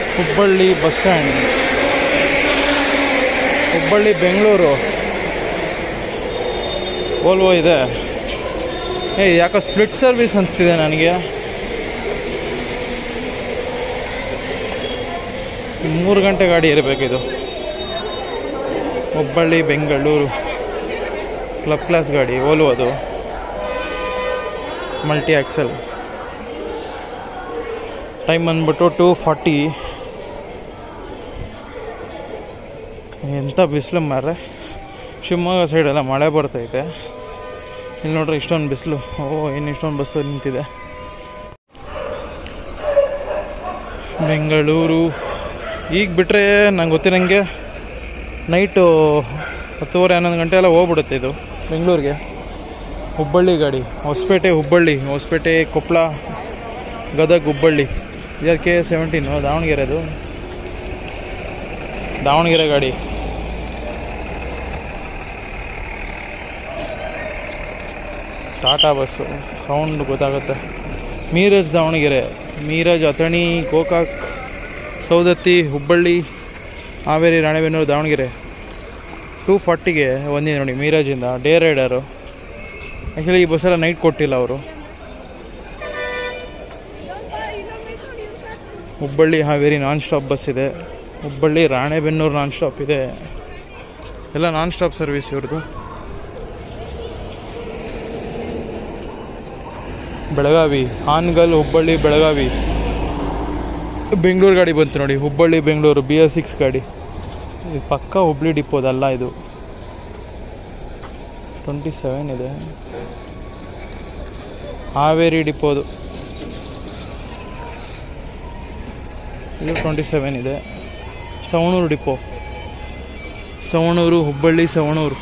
Hubballi bus stand Hubballi Bengaluru Volvo ಇದೆ ಏ ಯಾಕೋ ಸ್ಪ್ಲಿಟ್ ಸರ್ವಿಸ್ ಅನಿಸ್ತಿದೆ ನನಗೆ ಮೂರು ಗಂಟೆ ಗಾಡಿ ಇರಬೇಕಿದು ಹುಬ್ಬಳ್ಳಿ ಬೆಂಗಳೂರು ಕ್ಲಬ್ ಕ್ಲಾಸ್ ಗಾಡಿ ಓಲ್ವೋ ಅದು ಮಲ್ಟಿ ಆಕ್ಸೆಲ್ ಟೈಮ್ ಬಂದ್ಬಿಟ್ಟು ಟೂ ಫಾರ್ಟಿ ಎಂಥ ಬಿಸಿಲು ಮಾರ್ರೆ ಶಿವಮೊಗ್ಗ ಸೈಡೆಲ್ಲ ಮಳೆ ಬರ್ತೈತೆ ಇಲ್ಲಿ ನೋಡ್ರಿ ಇಷ್ಟೊಂದು ಬಿಸಿಲು ಓ ಏನು ಇಷ್ಟೊಂದು ಬಸ್ಸು ನಿಂತಿದೆ ಬೆಂಗಳೂರು ಈಗ ಬಿಟ್ಟರೆ ನಂಗೆ ಗೊತ್ತಿರಂಗೆ ನೈಟು ಹತ್ತುವರೆ ಹನ್ನೊಂದು ಗಂಟೆ ಎಲ್ಲ ಹೋಗ್ಬಿಡುತ್ತೆ ಇದು ಬೆಂಗಳೂರಿಗೆ ಹುಬ್ಬಳ್ಳಿ ಗಾಡಿ ಹೊಸಪೇಟೆ ಹುಬ್ಬಳ್ಳಿ ಹೊಸಪೇಟೆ ಕೊಪ್ಪಳ ಗದಗ ಹುಬ್ಬಳ್ಳಿ ಇದಕ್ಕೆ ಸೆವೆಂಟೀನು ದಾವಣಗೆರೆದು ದಾವಣಗೆರೆ ಗಾಡಿ ಟಾಟಾ ಬಸ್ಸು ಸೌಂಡ್ ಗೊತ್ತಾಗುತ್ತೆ ಮೀರಜ್ ದಾವಣಗೆರೆ ಮೀರಜ್ ಅಥಣಿ ಗೋಕಾಕ್ ಸೌದತ್ತಿ ಹುಬ್ಬಳ್ಳಿ ಹಾವೇರಿ ರಾಣೆಬೆನ್ನೂರು ದಾವಣಗೆರೆ ಟೂ ಫಾರ್ಟಿಗೆ ಬಂದಿದೆ ನೋಡಿ ಮೀರಜಿಂದ ಡೇ ರೈಡರು ಆ್ಯಕ್ಚುಲಿ ಈ ಬಸ್ಸೆಲ್ಲ ನೈಟ್ ಕೊಟ್ಟಿಲ್ಲ ಅವರು Hubballi Haveri non stop bus ಇದೆ ಹುಬ್ಬಳ್ಳಿ ರಾಣೆಬೆನ್ನೂರು ನಾನ್ ಸ್ಟಾಪ್ ಇದೆ ಎಲ್ಲ ನಾನ್ ಸ್ಟಾಪ್ ಸರ್ವಿಸ್ ಇವ್ರದ್ದು ಬೆಳಗಾವಿ ಹಾನ್ಗಲ್ ಹುಬ್ಬಳ್ಳಿ ಬೆಳಗಾವಿ ಬೆಂಗಳೂರು ಗಾಡಿ ಬಂತು ನೋಡಿ Hubballi Bengaluru B S six ಗಾಡಿ ಇದು ಪಕ್ಕ ಹುಬ್ಳಿ ಡಿಪೋದಲ್ಲ ಇದು ಟ್ವೆಂಟಿ ಸೆವೆನ್ ಇದೆ ಹಾವೇರಿ ಡಿಪೋದು ಇದು ಟ್ವೆಂಟಿ ಸೆವೆನ್ ಇದೆ ಸವಣೂರು ಡಿಪೋ ಸವಣೂರು ಹುಬ್ಬಳ್ಳಿ ಸವಣೂರು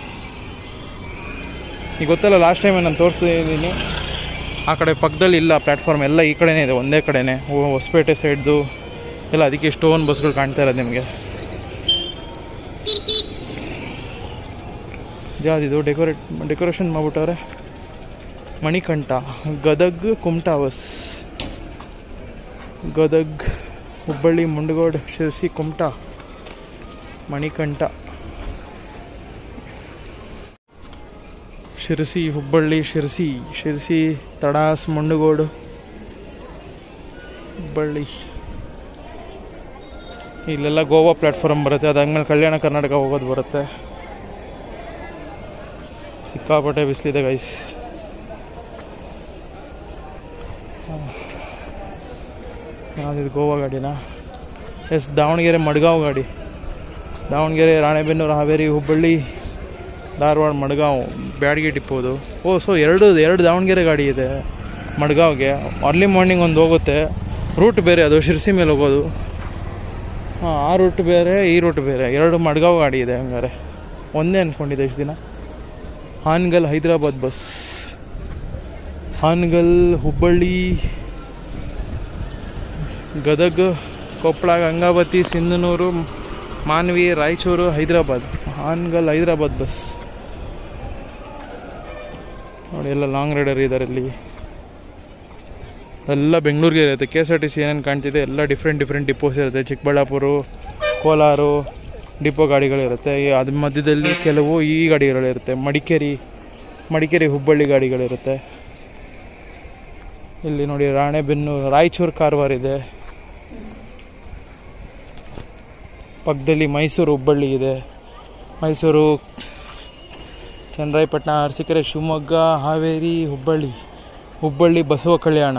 ಈಗ ಗೊತ್ತಲ್ಲ ಲಾಸ್ಟ್ ಟೈಮ್ ನಾನು ತೋರಿಸ್ತಿದ್ದೀನಿ ಆ ಕಡೆ ಪಕ್ಕದಲ್ಲಿ ಇಲ್ಲ ಪ್ಲ್ಯಾಟ್ಫಾರ್ಮ್ ಎಲ್ಲ ಈ ಕಡೆನೇ ಇದೆ ಒಂದೇ ಕಡೆನೇ ಹೊ- ಹೊಸಪೇಟೆ ಸೈಡ್ದು ಎಲ್ಲ ಅದಕ್ಕೆ ಸ್ಟೋನ್ ಬಸ್ಗಳು ಕಾಣ್ತಾ ಇರೋದು ನಿಮಗೆ ಯಾವುದಿದು ಡೆಕೋರೇಟ್ ಡೆಕೋರೇಷನ್ ಮಾಡ್ಬಿಟ್ಟವ್ರೆ ಮಣಿಕಂಠ ಗದಗ್ ಕುಮಟಾ ಬಸ್ ಗದಗ್ ಹುಬ್ಬಳ್ಳಿ ಮುಂಡಗೋಡ್ ಶಿರಸಿ ಕುಮಟಾ ಮಣಿಕಂಠ ಶಿರಸಿ ಹುಬ್ಬಳ್ಳಿ ಶಿರಸಿ ಶಿರಸಿ ತಡಾಸ್ ಮುಂಡಗೋಡು ಹುಬ್ಬಳ್ಳಿ ಇಲ್ಲೆಲ್ಲ ಗೋವಾ ಪ್ಲ್ಯಾಟ್ಫಾರ್ಮ್ ಬರುತ್ತೆ ಅದಾದ್ಮೇಲೆ ಕಲ್ಯಾಣ ಕರ್ನಾಟಕ ಹೋಗೋದು ಬರುತ್ತೆ ಸಿಕ್ಕಾಪಟ್ಟೆ ಬಿಸಿಲಿದೆ ಗೈಸ್ ಯಾವುದಿದು ಗೋವಾ ಗಾಡಿನಾ ಎಸ್ ದಾವಣಗೆರೆ ಮಡ್ಗಾಂವ್ ಗಾಡಿ ದಾವಣಗೆರೆ ರಾಣೆಬೆನ್ನೂರು ಹಾವೇರಿ ಹುಬ್ಬಳ್ಳಿ ಧಾರವಾಡ ಮಡ್ಗಾಂವ್ ಬ್ಯಾಡಗಿ ಡಿಪ್ಪೋದು ಓ ಸೊ ಎರಡು ಎರಡು ದಾವಣಗೆರೆ ಗಾಡಿ ಇದೆ ಮಡ್ಗಾವ್ಗೆ ಅರ್ಲಿ ಮಾರ್ನಿಂಗ್ ಒಂದು ಹೋಗುತ್ತೆ ರೂಟ್ ಬೇರೆ ಅದು ಶಿರ್ಸಿ ಮೇಲೆ ಹೋಗೋದು ಹಾಂ ಆ ರೂಟ್ ಬೇರೆ ಈ ರೂಟ್ ಬೇರೆ ಎರಡು ಮಡ್ಗಾವ್ ಗಾಡಿ ಇದೆ ಹಂಗಾರೆ ಒಂದೇ ಅಂದ್ಕೊಂಡಿದ್ದೆ ಇಷ್ಟು ದಿನ ಹಾನ್ಗಲ್ ಹೈದರಾಬಾದ್ ಬಸ್ ಹಾನ್ಗಲ್ ಹುಬ್ಬಳ್ಳಿ ಗದಗ ಕೊಪ್ಪಳ ಗಂಗಾವತಿ ಸಿಂಧನೂರು ಮಾನ್ವಿ ರಾಯಚೂರು ಹೈದರಾಬಾದ್ ಹಾನ್ಗಲ್ ಹೈದರಾಬಾದ್ ಬಸ್ ನೋಡಿ ಎಲ್ಲ ಲಾಂಗ್ ರೈಡರ್ ಇದ್ದಾರೆ ಇಲ್ಲಿ ಎಲ್ಲ ಬೆಂಗಳೂರಿಗೆ ಇರುತ್ತೆ K S R T C ಏನೇನು ಕಾಣ್ತಿದೆ ಎಲ್ಲ ಡಿಫ್ರೆಂಟ್ ಡಿಫ್ರೆಂಟ್ ಡಿಪೋಸ್ ಇರುತ್ತೆ ಚಿಕ್ಕಬಳ್ಳಾಪುರ ಕೋಲಾರು ಡಿಪೋ ಗಾಡಿಗಳಿರುತ್ತೆ ಈ ಅದ್ರ ಮಧ್ಯದಲ್ಲಿ ಕೆಲವು ಈ ಗಾಡಿಗಳಿರುತ್ತೆ ಮಡಿಕೇರಿ ಮಡಿಕೇರಿ ಹುಬ್ಬಳ್ಳಿ ಗಾಡಿಗಳಿರುತ್ತೆ ಇಲ್ಲಿ ನೋಡಿ ರಾಣೆಬೆನ್ನೂರು ರಾಯಚೂರು ಕಾರವಾರ ಇದೆ ಪಕ್ಕದಲ್ಲಿ ಮೈಸೂರು ಹುಬ್ಬಳ್ಳಿ ಇದೆ ಮೈಸೂರು ಚನ್ನರಾಯಪಟ್ಟಣ ಅರಸೀಕೆರೆ ಶಿವಮೊಗ್ಗ ಹಾವೇರಿ ಹುಬ್ಬಳ್ಳಿ ಹುಬ್ಬಳ್ಳಿ ಬಸವ ಕಲ್ಯಾಣ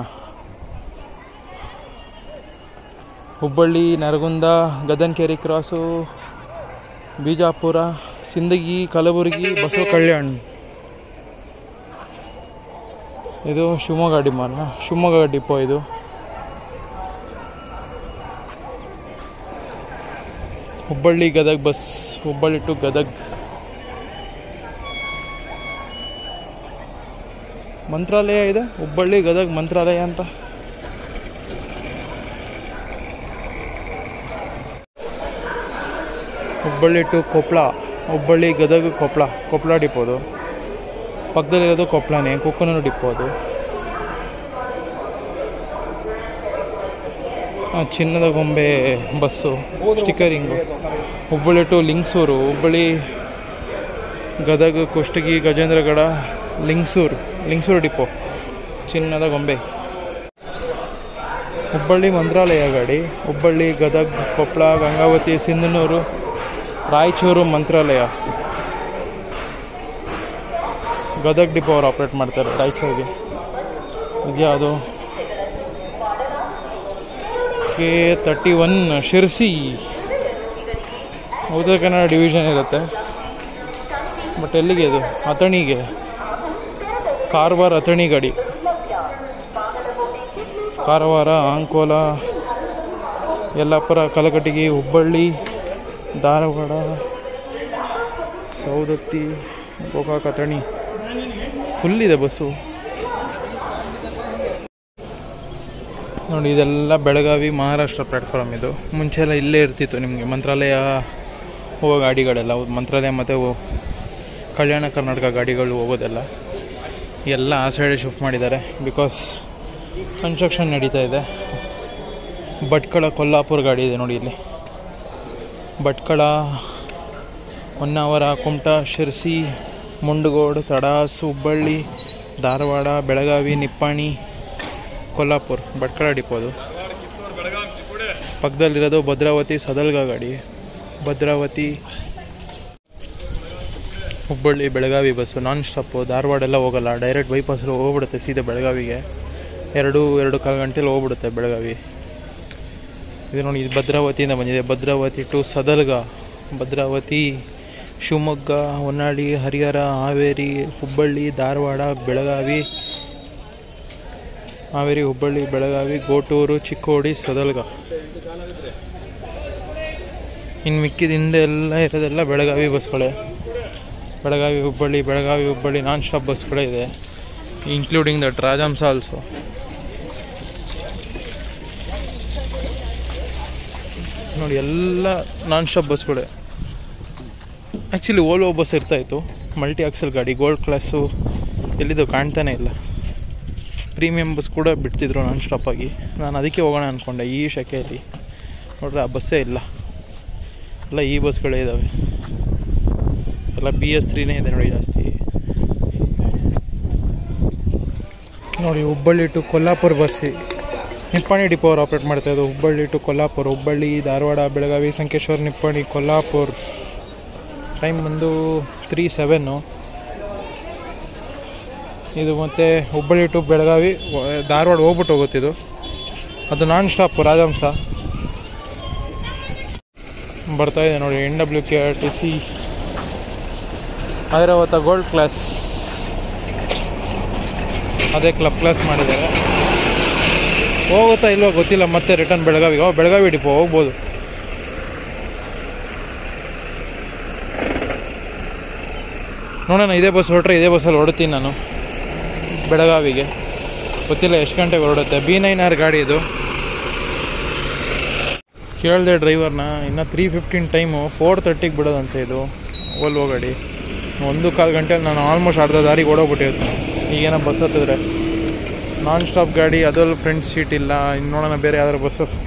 ಹುಬ್ಬಳ್ಳಿ ನರಗುಂದ ಗದನಕೆರೆ ಕ್ರಾಸು ಬಿಜಾಪುರ ಸಿಂದಗಿ ಕಲಬುರಗಿ ಬಸವ ಕಲ್ಯಾಣ ಇದು ಶಿವಮೊಗ್ಗ ಡಿಮಾನ ಶಿವಮೊಗ್ಗ ಡಿಪೋ ಇದು ಹುಬ್ಬಳ್ಳಿ ಗದಗ್ ಬಸ್ ಹುಬ್ಬಳ್ಳಿ ಟು ಗದಗ್ ಮಂತ್ರಾಲಯ ಇದೆ ಹುಬ್ಬಳ್ಳಿ ಗದಗ್ ಮಂತ್ರಾಲಯ ಅಂತ ಹುಬ್ಬಳ್ಳಿ ಟು ಕೊಪ್ಪಳ ಹುಬ್ಬಳ್ಳಿ ಗದಗ ಕೊಪ್ಪಳ ಕೊಪ್ಪಳ ಡಿಪೋದು ಪಕ್ಕದಲ್ಲಿರೋದು ಕೊಪ್ಪಳನೇ ಕುಕ್ಕನೂರು ಡಿಪೋ ಅದು ಆ, ಚಿನ್ನದ ಗೊಂಬೆ ಬಸ್ಸು ಸ್ಟಿಕ್ಕರಿಂಗು ಹುಬ್ಬಳ್ಳಿ ಟು ಲಿಂಗ್ಸೂರು ಹುಬ್ಬಳ್ಳಿ ಗದಗ ಕುಷ್ಟಗಿ ಗಜೇಂದ್ರಗಡ ಲಿಂಗ್ಸೂರು ಲಿಂಗ್ಸೂರು ಡಿಪೋ ಚಿನ್ನದ ಗೊಂಬೆ ಹುಬ್ಬಳ್ಳಿ ಮಂತ್ರಾಲಯ ಗಾಡಿ ಹುಬ್ಬಳ್ಳಿ ಗದಗ್ ಕೊಪ್ಪಳ ಗಂಗಾವತಿ ಸಿಂಧನೂರು ರಾಯಚೂರು ಮಂತ್ರಾಲಯ ಗದಗ್ ಡಿಪೋ ಅವ್ರು ಆಪ್ರೇಟ್ ಮಾಡ್ತಾರೆ ರಾಯಚೂರಿಗೆ ಇದ್ಯಾವುದು ಕೆ ತರ್ಟಿ ಒನ್ ಶಿರ್ಸಿ ಉತ್ತರ ಕನ್ನಡ ಡಿವಿಷನ್ ಇರುತ್ತೆ ಬಟ್ ಎಲ್ಲಿಗೆ ಇದು ಅಥಣಿಗೆ ಕಾರವಾರ ಅಥಣಿ ಗಾಡಿ ಕಾರವಾರ ಅಂಕೋಲ ಯಲ್ಲಾಪುರ ಕಲಕಟಗಿ ಹುಬ್ಬಳ್ಳಿ ಧಾರವಾಡ ಸೌದತ್ತಿ ಗೋಕಾಕ್ ಅಥಣಿ ಫುಲ್ ಇದೆ ಬಸ್ಸು ನೋಡಿ ಇದೆಲ್ಲ ಬೆಳಗಾವಿ ಮಹಾರಾಷ್ಟ್ರ ಪ್ಲ್ಯಾಟ್ಫಾರ್ಮ್ ಇದು ಮುಂಚೆ ಎಲ್ಲ ಇಲ್ಲೇ ಇರ್ತಿತ್ತು ನಿಮಗೆ ಮಂತ್ರಾಲಯ ಹೋಗೋ ಗಾಡಿಗಳೆಲ್ಲ ಹೌದು, ಮಂತ್ರಾಲಯ ಮತ್ತು ಕಲ್ಯಾಣ ಕರ್ನಾಟಕ ಗಾಡಿಗಳು ಹೋಗೋದೆಲ್ಲ ಎಲ್ಲ ಆ ಸೈಡೇ ಶಿಫ್ಟ್ ಮಾಡಿದ್ದಾರೆ ಬಿಕಾಸ್ ಕನ್ಸ್ಟ್ರಕ್ಷನ್ ನಡೀತಾ ಇದೆ ಭಟ್ಕಳ ಕೊಲ್ಲಾಪುರ ಗಾಡಿ ಇದೆ ನೋಡಿ ಇಲ್ಲಿ ಭಟ್ಕಳ ಹೊನ್ನಾವರ ಕುಮಟ ಶಿರ್ಸಿ ಮುಂಡಗೋಡು ತಡಾಸ್ ಹುಬ್ಬಳ್ಳಿ ಧಾರವಾಡ ಬೆಳಗಾವಿ ನಿಪ್ಪಾಣಿ ಕೊಲ್ಲಾಪುರ ಭಟ್ಕಳ ಡಿಪೋ ಅದು ಪಕ್ಕದಲ್ಲಿರೋದು ಭದ್ರಾವತಿ ಸದಲ್ಗ ಗಾಡಿ Bhadravathi Hubballi Belagavi bus non stop Dharwad ಎಲ್ಲ ಹೋಗಲ್ಲ ಡೈರೆಕ್ಟ್ ಬೈಪಾಸಲ್ಲಿ ಹೋಗ್ಬಿಡುತ್ತೆ ಸೀದಾ ಬೆಳಗಾವಿಗೆ ಎರಡು ಎರಡು ಕಾಲು ಗಂಟೆಲಿ ಹೋಗ್ಬಿಡುತ್ತೆ ಬೆಳಗಾವಿ ಇದು ನೋಡಿ ಇದು ಭದ್ರಾವತಿಯಿಂದ ಬಂದಿದೆ ಭದ್ರಾವತಿ ಟು ಸದಲ್ಗ ಭದ್ರಾವತಿ ಶಿವಮೊಗ್ಗ ಹೊನ್ನಾಳಿ ಹರಿಹರ ಹಾವೇರಿ ಹುಬ್ಬಳ್ಳಿ ಧಾರವಾಡ ಬೆಳಗಾವಿ ಹಾವೇರಿ ಹುಬ್ಬಳ್ಳಿ ಬೆಳಗಾವಿ ಗೋಟೂರು ಚಿಕ್ಕೋಡಿ ಸದಲ್ಗ ಇನ್ನು ಮಿಕ್ಕಿದಿಂದ ಎಲ್ಲ ಇರೋದೆಲ್ಲ ಬೆಳಗಾವಿ ಬಸ್ಗಳೇ ಬೆಳಗಾವಿ ಹುಬ್ಬಳ್ಳಿ ಬೆಳಗಾವಿ ಹುಬ್ಬಳ್ಳಿ ನಾನ್ ಸ್ಟಾಪ್ ಬಸ್ಗಳೇ ಇದೆ ಇನ್ಕ್ಲೂಡಿಂಗ್ ದಟ್ ರಾಜಹಂಸ ಆಲ್ಸೋ ನೋಡಿ ಎಲ್ಲ ನಾನ್ ಸ್ಟಾಪ್ ಬಸ್ಗಳೇ ಆ್ಯಕ್ಚುಲಿ ಓಲ್ವೋ ಬಸ್ ಇರ್ತಾಯಿತ್ತು ಮಲ್ಟಿ ಆಕ್ಸಲ್ ಗಾಡಿ ಗೋಲ್ಡ್ ಕ್ಲಾಸು ಎಲ್ಲಿದ್ದು ಕಾಣ್ತಾನೆ ಇಲ್ಲ ಪ್ರೀಮಿಯಂ ಬಸ್ ಕೂಡ ಬಿಡ್ತಿದ್ರು ನಾನ್ ಸ್ಟಾಪಾಗಿ ನಾನು ಅದಕ್ಕೆ ಹೋಗೋಣ ಅಂದ್ಕೊಂಡೆ ಈ ಶೆಕೆಯಲ್ಲಿ ನೋಡ್ರೆ ಆ ಬಸ್ಸೇ ಇಲ್ಲ ಎಲ್ಲ ಈ ಬಸ್ಗಳೇ ಇದ್ದಾವೆ ಎಲ್ಲ ಬಿ ಎಸ್ ತ್ರೀನೇ ಇದೆ ನೋಡಿ ಜಾಸ್ತಿ ನೋಡಿ ಹುಬ್ಬಳ್ಳಿ ಟು ಕೊಲ್ಲಾಪುರ ಬಸ್ಸಿ ನಿಪ್ಪಾಣಿ ಡಿಪೋ ಅವ್ರು ಆಪ್ರೇಟ್ ಮಾಡ್ತಾ ಇದ್ದು ಹುಬ್ಬಳ್ಳಿ ಟು ಕೊಲ್ಲಾಪುರ ಹುಬ್ಬಳ್ಳಿ ಧಾರವಾಡ ಬೆಳಗಾವಿ ಸಂಕೇಶ್ವರ ನಿಪ್ಪಾಣಿ ಕೊಲ್ಲಾಪುರ ಟೈಮ್ ಬಂದು ತ್ರೀ ಸೆವೆನ್ನು ಇದು ಮತ್ತು ಹುಬ್ಬಳ್ಳಿ ಟು ಬೆಳಗಾವಿ ವ- ಧಾರವಾಡ ಹೋಗ್ಬಿಟ್ಟು ಹೋಗುತ್ತಿದ್ದು ಅದು ನಾನ್ ಸ್ಟಾಪ್ ರಾಜಹಂಸ ಬರ್ತಾ ಇದೆ ನೋಡಿ N W K R T C Airavat gold class ಅದೇ ಕ್ಲಬ್ ಕ್ಲಾಸ್ ಮಾಡಿದ್ದಾರೆ ಹೋಗುತ್ತಾ ಇಲ್ವೋ ಗೊತ್ತಿಲ್ಲ ಮತ್ತೆ ರಿಟರ್ನ್ ಬೆಳಗಾವಿಗೆ ಓ ಬೆಳಗಾವಿ ಡಿಪೋ ಹೋಗ್ಬೋದು ನೋಡೋಣ ಇದೇ ಬಸ್ ಹೊರಟ್ರೆ ಇದೇ ಬಸ್ಸಲ್ಲಿ ಹೊರಡ್ತೀನಿ ನಾನು ಬೆಳಗಾವಿಗೆ ಗೊತ್ತಿಲ್ಲ ಎಷ್ಟು ಗಂಟೆಗೆ ಹೊರಡುತ್ತೆ ಬಿ ನೈನ್ ಆರ್ ಗಾಡಿ ಇದು ಕೇಳಿದೆ ಡ್ರೈವರ್ನ ಇನ್ನು ತ್ರೀ ಫಿಫ್ಟೀನ್ ಟೈಮು ಫೋರ್ ತರ್ಟಿಗೆ ಬಿಡೋದಂತೆ ಇದು ಓಲ್ವೋ ಗಾಡಿ ಒಂದು ಕಾಲು ಗಂಟೆಲಿ ನಾನು ಆಲ್ಮೋಸ್ಟ್ ಅರ್ಧ ದಾರಿಗೆ ಓಡೋಗ್ಬಿಟ್ಟಿದ್ದು ಈಗೇನೋ ಬಸ್ ಹತ್ತಿದ್ರೆ ನಾನ್ ಸ್ಟಾಪ್ ಗಾಡಿ ಅದರಲ್ಲಿ ಫ್ರಂಟ್ ಸೀಟ್ ಇಲ್ಲ ಇನ್ನು ನೋಡೋಣ ಬೇರೆ ಯಾವ್ದಾರು ಬಸ್ಸು